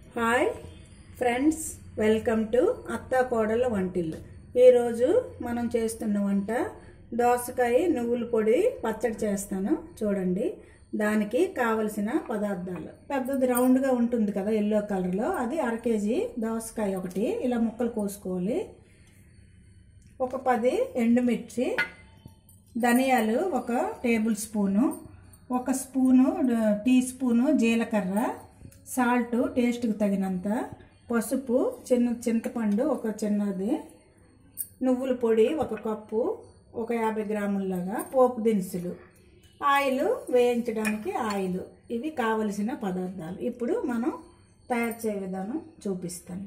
hi friends welcome to అత్త కోడల వంటిల్లు ఈరోజు మనం చేస్తున్న వంట దోసకాయ నువ్వుల పొడి పచ్చడి చేస్తాను చూడండి దానికి కావలసిన పదార్థాలు పెద్దది రౌండ్గా ఉంటుంది కదా ఎల్లో కలర్లో అది అర కేజీ దోసకాయ ఒకటి ఇలా ముక్కలు కోసుకోవాలి ఒక పది ఎండుమిర్చి ధనియాలు ఒక టేబుల్ స్పూను ఒక స్పూను డ- టీ స్పూను జీలకర్ర సాల్ట్ టేస్ట్కి తగినంత పసుపు చిన్న చింతపండు ఒక చిన్నది నువ్వుల పొడి ఒక కప్పు ఒక యాభై గ్రాముల్లాగా పోపు దినుసులు ఆయిల్ వేయించడానికి ఆయిల్ ఇవి కావలసిన పదార్థాలు ఇప్పుడు మనం తయారు చేయ విధానం చూపిస్తాను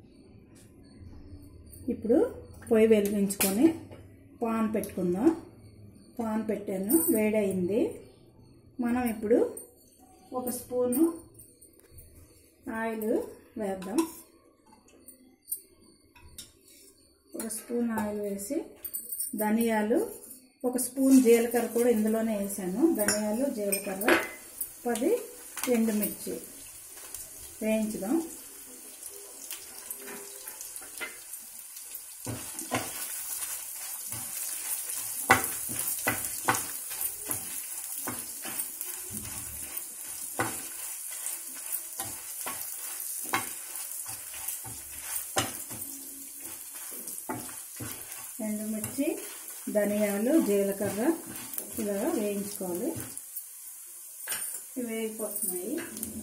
ఇప్పుడు పొయ్యి వెలిగించుకొని పాన్ పెట్టుకుందాం పాన్ పెట్టాను వేడయింది మనం ఇప్పుడు ఒక స్పూను ఆయిల్ వేద్దాం ఒక స్పూన్ ఆయిల్ వేసి ధనియాలు ఒక స్పూన్ జీలకర్ర కూడా ఇందులోనే వేసాను ధనియాలు జీలకర్ర పది ఎండుమిర్చి వేయించుదాం ఎండుమిర్చి ధనియాలు జీలకర్ర ఇలా వేయించుకోవాలి ఇవి వేగిపోతున్నాయి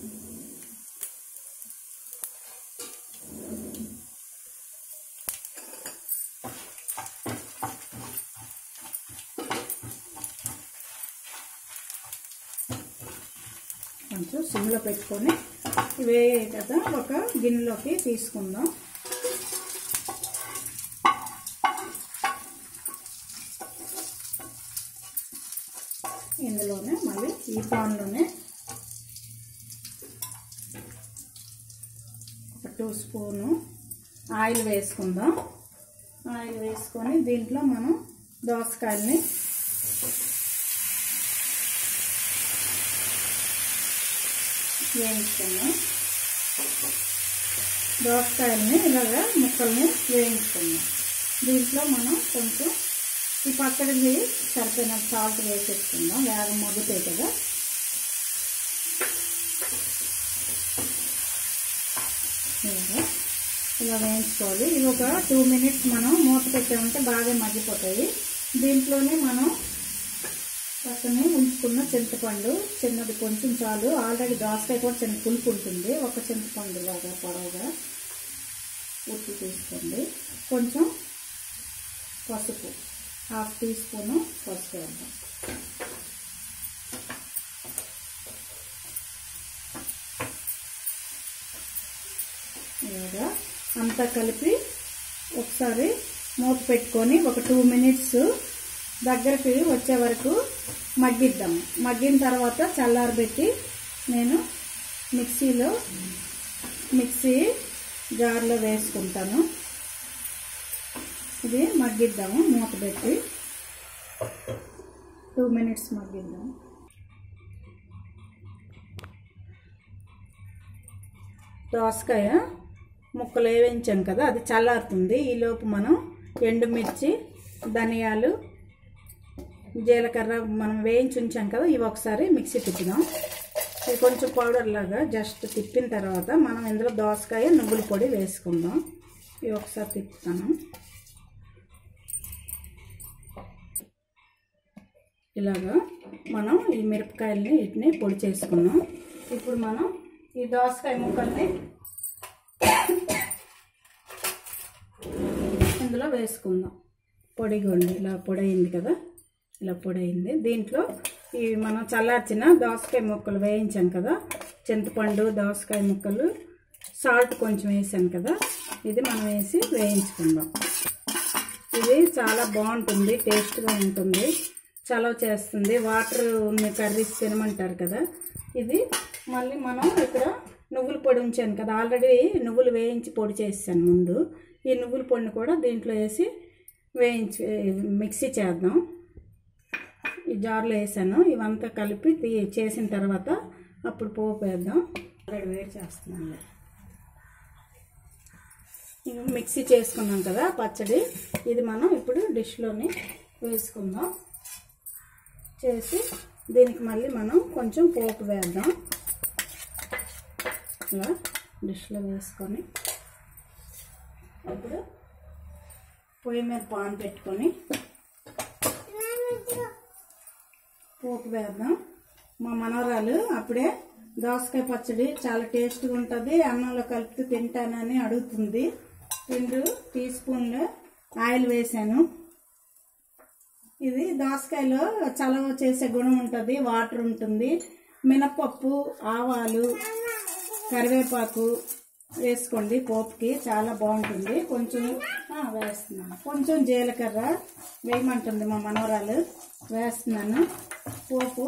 కొంచెం సిమ్లో పెట్టుకొని ఇవే కదా ఒక గిన్నెలోకి తీసుకుందాం ఇందులోనే మళ్ళీ ఈ పాన్లోనే ఒక టూ స్పూను ఆయిల్ వేసుకుందాం ఆయిల్ వేసుకొని దీంట్లో మనం దోసకాయల్ని వేయించుకుందాం దోసకాయల్ని ఇలాగా ముక్కల్ని వేయించుకుందాం దీంట్లో మనం కొంచెం ఈ పచ్చడికి సరిపోయిన సాల్ట్ వేసేసుకుందాం వేగం మగ్గుతాయి కదా ఇలాగా ఇలా వేయించుకోవాలి ఇవి ఒక టూ మినిట్స్ మనం మూత పెట్టామంటే బాగా మగ్గిపోతాయి దీంట్లోనే మనం పక్కనే ఉంచుకున్న చింతపండు చిన్నది కొంచెం చాలు ఆల్రెడీ దోసకాయ కూడా చిన్న పులుపు ఉంటుంది ఒక చింతపండు లాగా పొడవుగా ఉప్పు తీసుకోండి కొంచెం పసుపు హాఫ్ టీ స్పూను పసుపు వేద్దాం ఇలాగా అంతా కలిపి ఒకసారి మూత పెట్టుకొని ఒక టూ మినిట్స్ దగ్గరికి వచ్చే వరకు మగ్గిద్దాం మగ్గిన తర్వాత చల్లారబెట్టి నేను మిక్సీలో మిక్సీ జార్లో వేసుకుంటాను ఇది మగ్గిద్దాము మూత పెట్టి టూ మినిట్స్ మగ్గిద్దాం దోసకాయ ముక్కలు వేయించాం కదా అది చల్లారుతుంది ఈలోపు మనం ఎండుమిర్చి ధనియాలు జీలకర్ర మనం వేయించి ఉంచాం కదా ఇవి ఒకసారి మిక్సీ తిప్పుదాం ఇది కొంచెం పౌడర్ లాగా జస్ట్ తిప్పిన తర్వాత మనం ఇందులో దోసకాయ నువ్వుల పొడి వేసుకుందాం ఇవి ఒకసారి తిప్పుతాను ఇలాగా మనం ఈ మిరపకాయల్ని వీటిని పొడి చేసుకున్నాం ఇప్పుడు మనం ఈ దోసకాయ ముక్కల్ని ఇందులో వేసుకుందాం పొడిగొండి ఇలా పొడి అయింది కదా ఇలా పొడి అయింది దీంట్లో ఈ మనం చల్లార్చిన దోసకాయ ముక్కలు వేయించాం కదా చింతపండు దోసకాయ ముక్కలు సాల్ట్ కొంచెం వేసాను కదా ఇది మనం వేసి వేయించుకుందాం ఇది చాలా బాగుంటుంది టేస్ట్గా ఉంటుంది చలవ చేస్తుంది వాటర్ ఉన్న కర్రీస్ తినమంటారు కదా ఇది మళ్ళీ మనం ఇక్కడ నువ్వుల పొడి ఉంచాను కదా ఆల్రెడీ నువ్వులు వేయించి పొడి చేసాను ముందు ఈ నువ్వుల పొడిని కూడా దీంట్లో వేసి వేయించి మిక్సీ చేద్దాం ఈ జార్లో వేసాను ఇవంతా కలిపి తీ- చేసిన తర్వాత అప్పుడు పోపు వేద్దాం ఆల్రెడీ వేడి చేస్తున్నాను ఇక మిక్సీ చేసుకున్నాం కదా పచ్చడి ఇది మనం ఇప్పుడు డిష్లోని వేసుకుందాం చేసి దీనికి మళ్ళీ మనం కొంచెం పోపు వేద్దాం ఇలా డిష్లో వేసుకొని ఇప్పుడు పొయ్యి మీద పాన్ పెట్టుకొని పోపు వేద్దాం మా మనవరాలు అప్పుడే దోసకాయ పచ్చడి చాలా టేస్ట్గా ఉంటుంది అన్నంలో కలిపి తింటానని అడుగుతుంది రెండు టీ స్పూన్లు ఆయిల్ వేసాను ఇది దోసకాయలో చలవ చేసే గుణం ఉంటుంది వాటర్ ఉంటుంది మినపప్పు ఆవాలు కరివేపాకు వేసుకోండి పోపుకి చాలా బాగుంటుంది కొంచెం ఆ, వేస్తున్నాను కొంచెం జీలకర్ర వేయమంటుంది మా మనవరాలు వేస్తున్నాను పోపు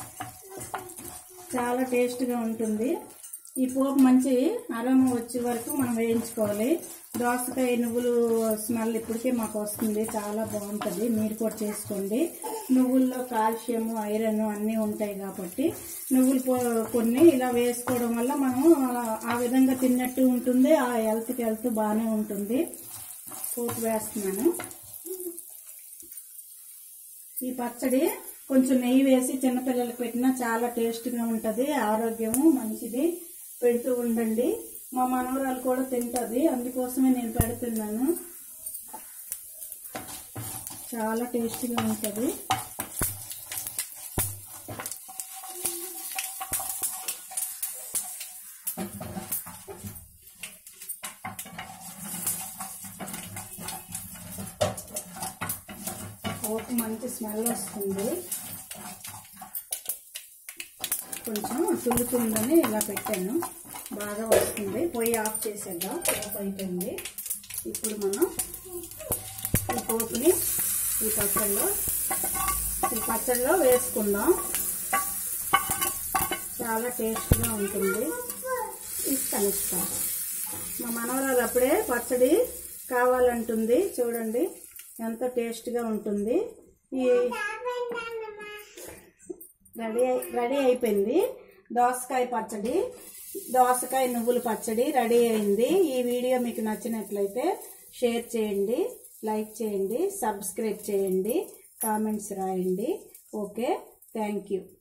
చాలా టేస్ట్గా ఉంటుంది ఈ పోపు మంచి అరోమా వచ్చే వరకు మనం వేయించుకోవాలి దోసకాయ నువ్వులు స్మెల్ ఇప్పటికే మాకు వస్తుంది చాలా బాగుంటుంది మీరు కూడా చేసుకోండి నువ్వుల్లో కాల్షియం ఐరన్ అన్నీ ఉంటాయి కాబట్టి నువ్వులు పో- కొన్ని ఇలా వేసుకోవడం వల్ల మనం ఆ- ఆ విధంగా తిన్నట్టు ఉంటుంది ఆ హెల్త్కి హెల్త్ బాగానే ఉంటుంది పోపు వేస్తున్నాను ఈ పచ్చడి కొంచెం నెయ్యి వేసి చిన్నపిల్లలకు పెట్టినా చాలా టేస్ట్గా ఉంటుంది ఆరోగ్యము మంచిది పెడుతూ ఉండండి మా మనవరాలు కూడా తింటుంది అందుకోసమే నేను పెడుతున్నాను చాలా టేస్ట్గా ఉంటుంది పోపు మంచి స్మెల్ వస్తుంది కొంచెం తులుతుందని ఇలా పెట్టాను బాగా వస్తుంది పొయ్యి ఆఫ్ చేసేద్దాం పోపు అయిపోయింది ఇప్పుడు మనం ఈ పోపుని ఈ పచ్చడిలో ఈ పచ్చడిలో వేసుకుందాం చాలా టేస్ట్గా ఉంటుంది ఇస్తాను ఇస్తాను మా మనవరాలు అప్పుడే పచ్చడి కావాలంటుంది చూడండి ఎంత టేస్ట్గా ఉంటుంది ఈ రెడీ అయి- రెడీ అయిపోయింది దోసకాయ పచ్చడి దోసకాయ నువ్వుల పచ్చడి రెడీ అయింది ఈ వీడియో మీకు నచ్చినట్లయితే షేర్ చేయండి లైక్ చేయండి సబ్స్క్రైబ్ చేయండి కామెంట్స్ రాయండి ఓకే థ్యాంక్ యూ